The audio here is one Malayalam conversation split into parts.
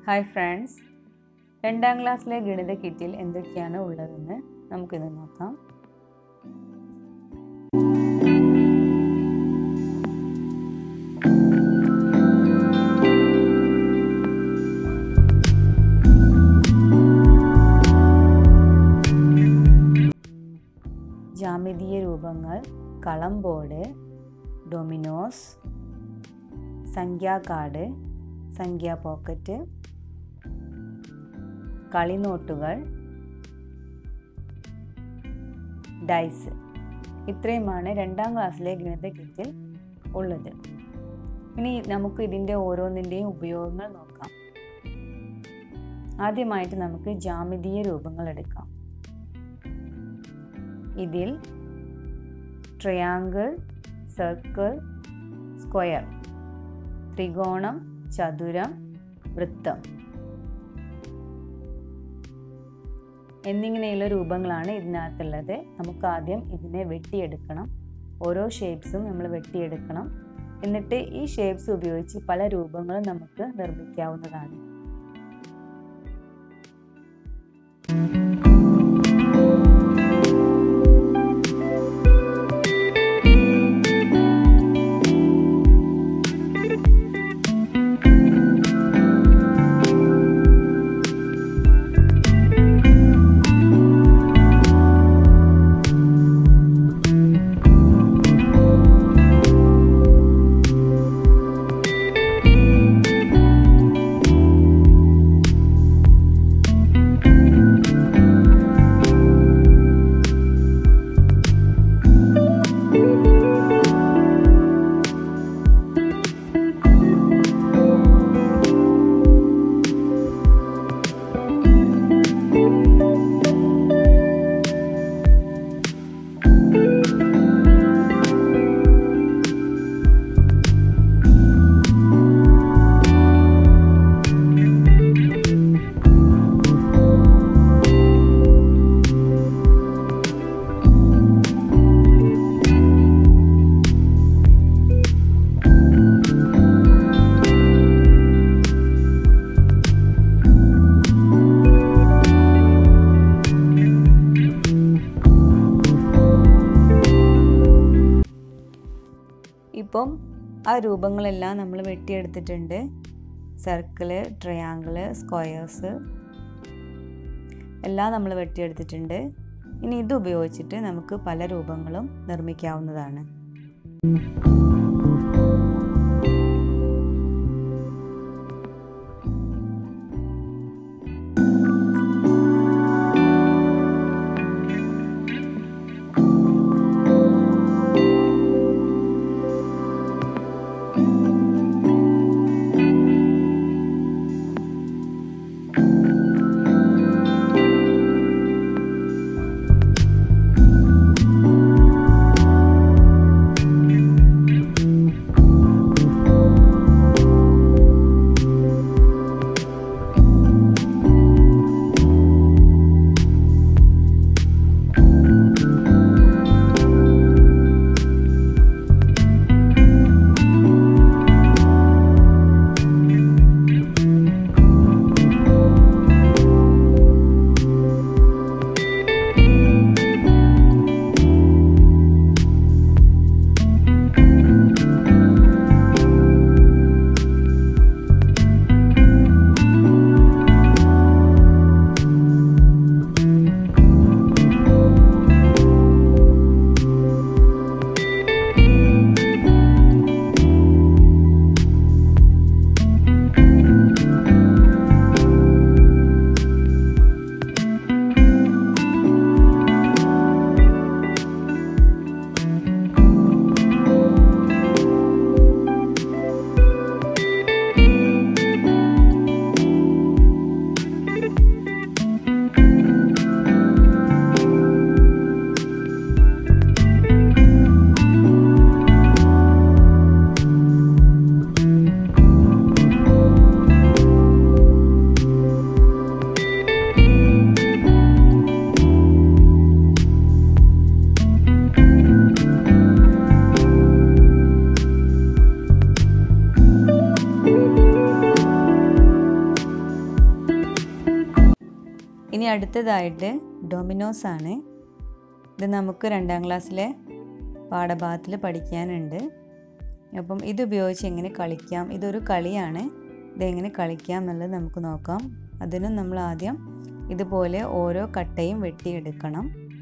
ഹായ് ഫ്രണ്ട്സ് രണ്ടാം ക്ലാസ്സിലെ ഗണിത കിറ്റിൽ എന്തൊക്കെയാണ് ഉള്ളതെന്ന് നമുക്കിന്ന് നോക്കാം ജാമിതീയ രൂപങ്ങൾ കളം ബോർഡ് ഡൊമിനോസ് സംഖ്യാ കാർഡ് സംഖ്യാ പോക്കറ്റ് കളിനോട്ടുകൾ ഡൈസ് ഇത്രയുമാണ് രണ്ടാം ക്ലാസ്സിലെ ഗണിത കിറ്റിൽ ഉള്ളത് ഇനി നമുക്ക് ഇതിൻ്റെ ഓരോന്നിൻ്റെയും ഉപയോഗങ്ങൾ നോക്കാം ആദ്യമായിട്ട് നമുക്ക് ജാമിതീയ രൂപങ്ങൾ എടുക്കാം ഇതിൽ ട്രയാങ്കിൾ സർക്കിൾ സ്ക്വയർ ത്രികോണം ചതുരം വൃത്തം എന്നിങ്ങനെയുള്ള രൂപങ്ങളാണ് ഇതിനകത്തുള്ളത് നമുക്ക് ആദ്യം ഇതിനെ വെട്ടിയെടുക്കണം ഓരോ ഷേപ്സും നമ്മൾ വെട്ടിയെടുക്കണം എന്നിട്ട് ഈ ഷേപ്സ് ഉപയോഗിച്ച് പല രൂപങ്ങളും നമുക്ക് നിർമ്മിക്കാവുന്നതാണ് ഇപ്പം ആ രൂപങ്ങളെല്ലാം നമ്മൾ വെട്ടിയെടുത്തിട്ടുണ്ട് സർക്കിള് ട്രയാങ്കിള് സ്ക്വയേഴ്സ് എല്ലാം നമ്മൾ വെട്ടിയെടുത്തിട്ടുണ്ട് ഇനി ഇത് ഉപയോഗിച്ചിട്ട് നമുക്ക് പല രൂപങ്ങളും നിർമ്മിക്കാവുന്നതാണ് അടുത്തതായിട്ട് ഡൊമിനോസ് ആണ് ഇത് നമുക്ക് രണ്ടാം ക്ലാസ്സിലെ പാഠഭാഗത്തിൽ പഠിക്കാനുണ്ട് അപ്പം ഇത് ഉപയോഗിച്ച് എങ്ങനെ കളിക്കാം ഇതൊരു കളിയാണ് ഇതെങ്ങനെ കളിക്കാം എന്നുള്ളത് നമുക്ക് നോക്കാം അതിനും നമ്മൾ ആദ്യം ഇതുപോലെ ഓരോ കട്ടയും വെട്ടിയെടുക്കണം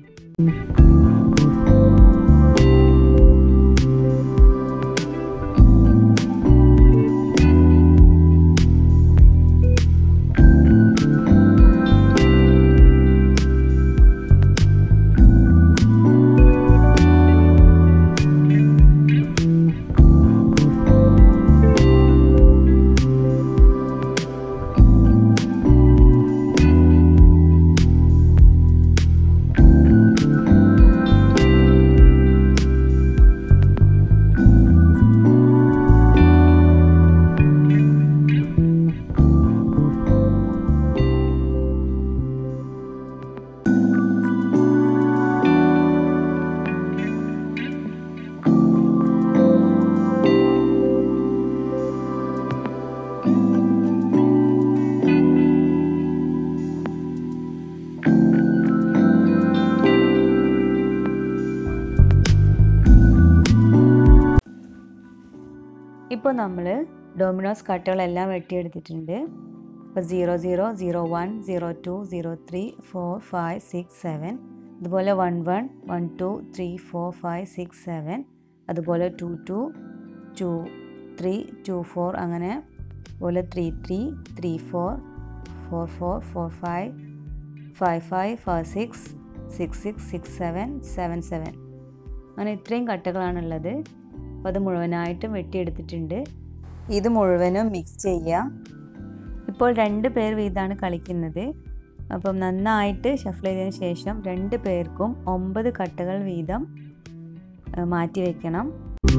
ഇപ്പോൾ നമ്മൾ ഡൊമിനോസ് കട്ടകളെല്ലാം വെട്ടിയെടുത്തിട്ടുണ്ട് ഇപ്പോൾ zero zero zero one zero two zero three four five six seven അതുപോലെ one one one two three four five six seven അതുപോലെ two two two three two four അങ്ങനെ അതുപോലെ three three three four four four four five five five five six six six six seven seven seven അങ്ങനെ ഇത്രയും കട്ടകളാണുള്ളത് അപ്പോൾ അത് മുഴുവനായിട്ടും വെട്ടിയെടുത്തിട്ടുണ്ട് ഇത് മുഴുവനും മിക്സ് ചെയ്യുക ഇപ്പോൾ രണ്ട് പേർ വീതമാണ് കളിക്കുന്നത് അപ്പം നന്നായിട്ട് ഷഫിൾ ചെയ്തതിന് ശേഷം രണ്ട് പേർക്കും ഒമ്പത് കട്ടകൾ വീതം മാറ്റി വയ്ക്കണം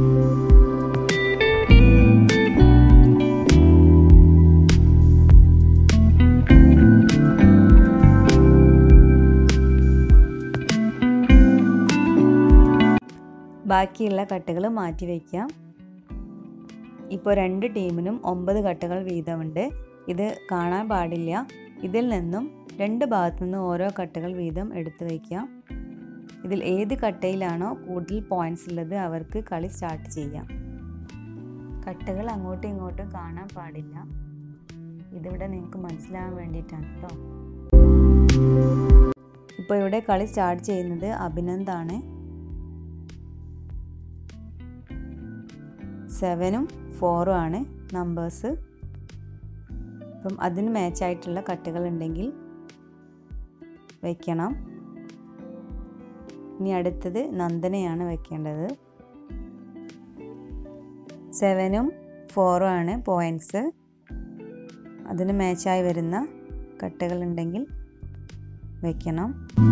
ബാക്കിയുള്ള കട്ടകൾ മാറ്റി വയ്ക്കാം ഇപ്പോൾ രണ്ട് ടീമിനും ഒമ്പത് കട്ടകൾ വീതമുണ്ട് ഇത് കാണാൻ പാടില്ല ഇതിൽ നിന്നും രണ്ട് ഭാഗത്തു നിന്നും ഓരോ കട്ടകൾ വീതം എടുത്തു വയ്ക്കാം ഇതിൽ ഏത് കട്ടയിലാണോ കൂടുതൽ പോയിന്റ്സ് ഉള്ളത് അവർക്ക് കളി സ്റ്റാർട്ട് ചെയ്യാം കട്ടകൾ അങ്ങോട്ടും ഇങ്ങോട്ടും കാണാൻ പാടില്ല ഇതിവിടെ നിങ്ങൾക്ക് മനസ്സിലാകാൻ വേണ്ടിയിട്ടാണ് കേട്ടോ ഇപ്പോൾ ഇവിടെ കളി സ്റ്റാർട്ട് ചെയ്യുന്നത് അഭിനന്ദാണ് സെവനും ഫോറും ആണ് നമ്പേഴ്സ് അപ്പം അതിന് മാച്ചായിട്ടുള്ള കട്ടുകൾ ഉണ്ടെങ്കിൽ വയ്ക്കണം ഇനി അടുത്തത് നന്ദനയാണ് വെക്കേണ്ടത് സെവനും ഫോറും ആണ് പോയിൻറ്റ്സ് അതിന് മാച്ചായി വരുന്ന കട്ടുകൾ ഉണ്ടെങ്കിൽ വയ്ക്കണം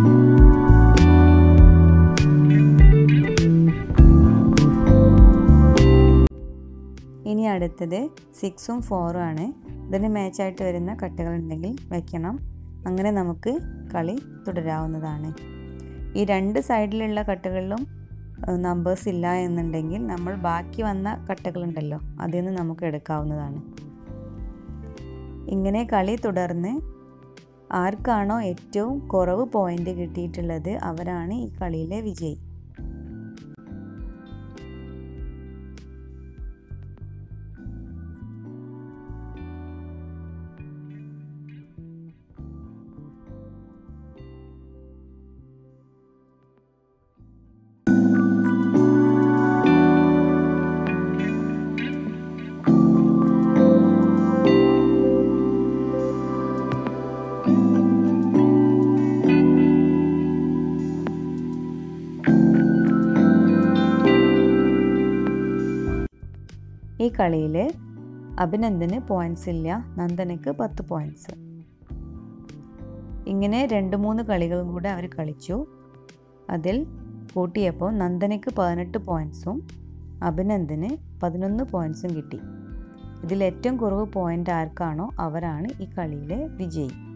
ഇനി അടുത്തത് സിക്സും ഫോറും ആണ് ഇതിന് മാച്ചായിട്ട് വരുന്ന കട്ടുകൾ ഉണ്ടെങ്കിൽ വയ്ക്കണം അങ്ങനെ നമുക്ക് കളി തുടരാവുന്നതാണ് ഈ രണ്ട് സൈഡിലുള്ള കട്ടുകളിലും നമ്പേഴ്സ് ഇല്ല എന്നുണ്ടെങ്കിൽ നമ്മൾ ബാക്കി വന്ന കട്ടകളുണ്ടല്ലോ അതിൽ നിന്ന് നമുക്ക് എടുക്കാവുന്നതാണ് ഇങ്ങനെ കളി തുടർന്ന് ആർക്കാണോ ഏറ്റവും കുറവ് പോയിന്റ് കിട്ടിയിട്ടുള്ളത് അവരാണ് ഈ കളിയിലെ വിജയി ഈ കളിയിൽ അഭിനന്ദന് പോയിൻറ്റ്സ് ഇല്ല നന്ദനക്ക് പത്ത് പോയിൻറ്റ്സ് ഇങ്ങനെ രണ്ട് മൂന്ന് കളികളും കൂടെ അവർ കളിച്ചു അതിൽ കൂട്ടിയപ്പോൾ നന്ദനയ്ക്ക് പതിനെട്ട് പോയിൻറ്റ്സും അഭിനന്ദന് പതിനൊന്ന് പോയിൻറ്റ്സും കിട്ടി ഇതിൽ ഏറ്റവും കുറവ് പോയിൻ്റ് ആർക്കാണോ അവരാണ് ഈ കളിയിലെ വിജയി